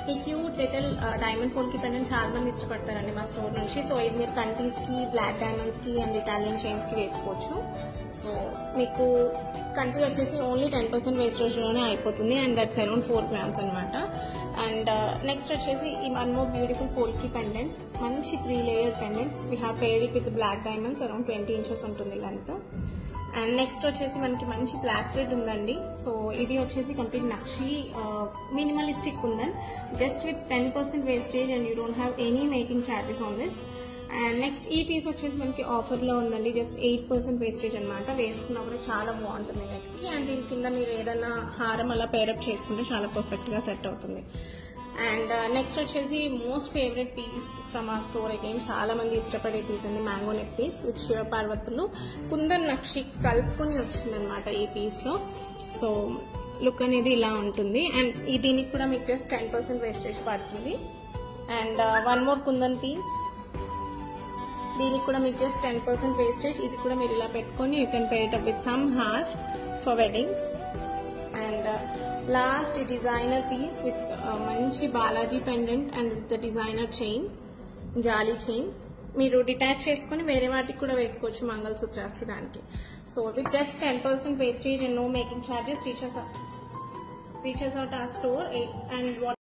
ఈ cute little diamond polki pendant చాలా మంది ఇష్టపడతారండి మా స్టోర్ నుంచి సో ఇది మీరు కంటీస్ కి బ్లాక్ డైమండ్స్ కి అండ్ ఇటాలియన్ చైన్స్ కి వేసుకోవచ్చు సో మీకు కంట్రీ వచ్చేసి ఓన్లీ టెన్ పర్సెంట్ వేస్టేజ్ లోనే అయిపోతుంది and that's around four grams అనమాట అండ్ నెక్స్ట్ వచ్చేసి ఈ one more beautiful polki pendant మంచి three layer pendant we have paid with black diamonds around twenty inches ఉంటుంది లెంత్ అండ్ నెక్స్ట్ వచ్చేసి మనకి మంచి బ్లాక్ థ్రెడ్ ఉందండి సో ఇది వచ్చేసి కంప్లీట్ నక్షి మినిమలిస్టిక్ ఉందని just with ten percent wastage and you don't have any making charges on this and next ఈ piece వచ్చేసి మనకి ఆఫర్లో ఉందండి జస్ట్ ఎయిట్ పర్సెంట్ వేస్టేజ్ అనమాట వేసుకున్నా కూడా చాలా బాగుంటుంది నెక్కి అండ్ దీని కింద మీరు ఏదైనా హారం అలా పేరప్ చేసుకుంటే చాలా పర్ఫెక్ట్గా సెట్ అవుతుంది అండ్ నెక్స్ట్ వచ్చేసి most favourite piece from a store again చాలా మంది ఇష్టపడే పీస్ అండి mango neck piece with Shiva పార్వతులు కుందన్ నక్షి కలుపుకొని వచ్చిందనమాట ఈ పీస్ లో సో లుక్ అనేది ఇలా ఉంటుంది అండ్ ఈ దీనికి కూడా మీకు జస్ట్ టెన్ పర్సెంట్ వేస్టేజ్ పడుతుంది and one more kundan piece దీనికి కూడా మీకు జస్ట్ టెన్ పర్సెంట్ వేస్టేజ్ ఇది కూడా మీరు ఇలా పెట్టుకొని you can pair up with some haar for weddings and last designer piece with మంచి Balaji pendant and with the designer chain jali chain మీరు డిటాచ్ చేసుకొని వేరే వాటికి కూడా వేసుకోవచ్చు మంగళసూత్రాస్కి దానికి so with just ten percent wastage and no making charges reaches reaches out a store and